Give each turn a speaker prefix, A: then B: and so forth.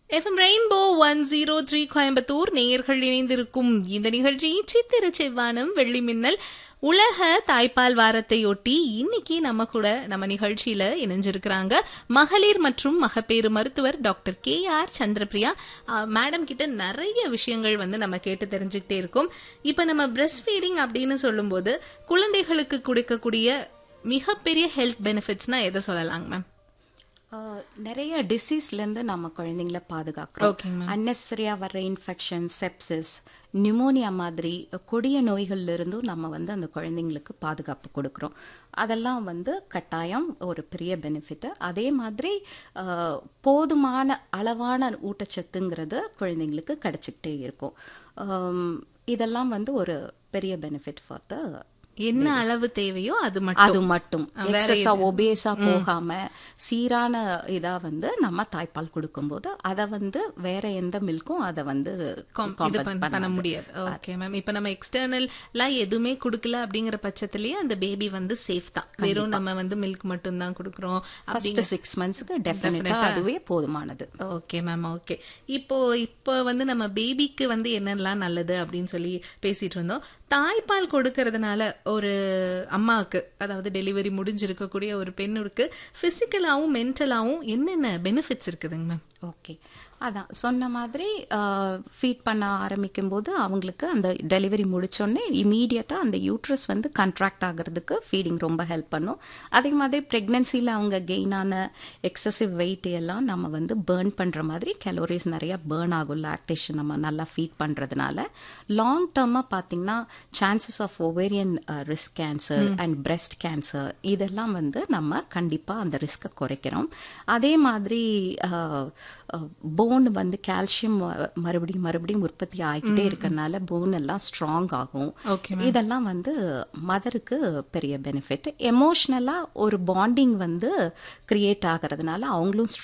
A: FM rainbow one zero three Coimbatore நேயர்கள் இணைந்திருக்கும் இந்த நிகழ்ச்சி சித்திர செவ்வானம் வெள்ளி மின்னல் உலக தாய்ப்பால் வாரத்தையொட்டி இன்னைக்கு நம்ம கூட நம்ம நிகழ்ச்சியில இணைஞ்சிருக்கிறாங்க மகளிர் மற்றும் மகப்பேறு மருத்துவர் doctor K R Chandrapriya madam கிட்ட நிறைய விஷயங்கள் வந்து நம்ம கேட்டு தெரிஞ்சுக்கிட்டே இருக்கோம் இப்போ நம்ம பிரஸ்ட் ஃபீடிங் அப்படின்னு சொல்லும்போது குழந்தைகளுக்கு கொடுக்கக்கூடிய மிகப்பெரிய ஹெல்த் பெனிஃபிட்ஸ்னா எதை சொல்லலாங்க மேம்
B: ஆஹ் நிறைய டிசீஸ்லேருந்து நம்ம குழந்தைங்கள பாதுகாக்கிறோம்
A: ஓகேங்க மேம்
B: அன்னெசரியாக வர்ற இன்ஃபெக்ஷன் செப்சிஸ் நிமோனியா மாதிரி கொடிய நோய்கள்ல இருந்தும் நம்ம வந்து அந்த குழந்தைங்களுக்கு பாதுகாப்பு கொடுக்குறோம் அதெல்லாம் வந்து கட்டாயம் ஒரு பெரிய பெனிஃபிட்டு அதே மாதிரி ஆஹ் போதுமான அளவான ஊட்டச்சத்துங்கிறது குழந்தைங்களுக்கு கிடைச்சிக்கிட்டே இருக்கும் ஆம், இதெல்லாம் வந்து ஒரு பெரிய பெனிஃபிட் ஃபார் த
A: என்ன அளவு தேவையோ அது மட்டும்
B: அது மட்டும் எக்ஸஸா ஒபேஸா போகாம சீரான இதா வந்து நம்ம தாய்ப்பால் கொடுக்கும்போது அதை வந்து வேற எந்த மில்க்கும் அதை வந்து
A: com- இது பண்ண- பண்ண முடியாது ஓகே மேம் இப்போ நம்ம எக்ஸ்டர்னல்லாம் எதுவுமே கொடுக்கல அப்படிங்கிற பட்சத்திலேயே அந்த பேபி வந்து சேஃப் தான் வெறும் நம்ம வந்து மில்க் மட்டும் தான் கொடுக்குறோம்
B: ஃபர்ஸ்ட் சிக்ஸ் மந்த்ஸ்க்கு டெஃபினட்டா அதுவே போதுமானது
A: ஓகே மேம் ஓகே இப்போ இப்போ வந்து நம்ம பேபிக்கு வந்து என்னெல்லாம் நல்லது அப்படின்னு சொல்லி பேசிட்டு இருந்தோம் தாய்ப்பால் கொடுக்கறதுனால ஒரு அம்மாவுக்கு அதாவது டெலிவரி முடிஞ்சிருக்கக்கூடிய ஒரு பெண்ணுக்கு பிசிக்கலாவும் மென்டலாவும் என்னென்ன பெனிஃபிட்ஸ் இருக்குதுங்க மேம்
B: ஓகே அதான் சொன்ன மாதிரி ஃபீட் பண்ண ஆரம்பிக்கும் போது அவங்களுக்கு அந்த டெலிவரி முடிச்சோடனே இமீடியட்டாக அந்த யூட்ரஸ் வந்து கண்ட்ராக்ட் ஆகிறதுக்கு ஃபீடிங் ரொம்ப ஹெல்ப் பண்ணும் அதே மாதிரி ப்ரெக்னென்சியில் அவங்க கெயினான எக்ஸசிவ் வெயிட் எல்லாம் நம்ம வந்து பேர்ன் பண்ணுற மாதிரி கலோரிஸ் நிறையா பேர்ன் ஆகும் லாக்டேஷன் நம்ம நல்லா ஃபீட் பண்ணுறதுனால லாங் டேர்மாக பார்த்தீங்கன்னா chances of ovarian risk cancer and breast cancer இதெல்லாம் வந்து நம்ம கண்டிப்பாக அந்த ரிஸ்க்கை குறைக்கிறோம் அதே மாதிரி போன் வந்து கால்சியம் மறுபடியும் மறுபடியும் உற்பத்தி ஆகிக்கிட்டே இருக்கறனால போன் எல்லாம் ஸ்ட்ராங் ஆகும்
A: ஓகே
B: இதெல்லாம் வந்து மதருக்கு பெரிய பெனிஃபிட் எமோஷ்னலாக ஒரு பாண்டிங் வந்து கிரியேட் ஆகிறதுனால அவங்களும்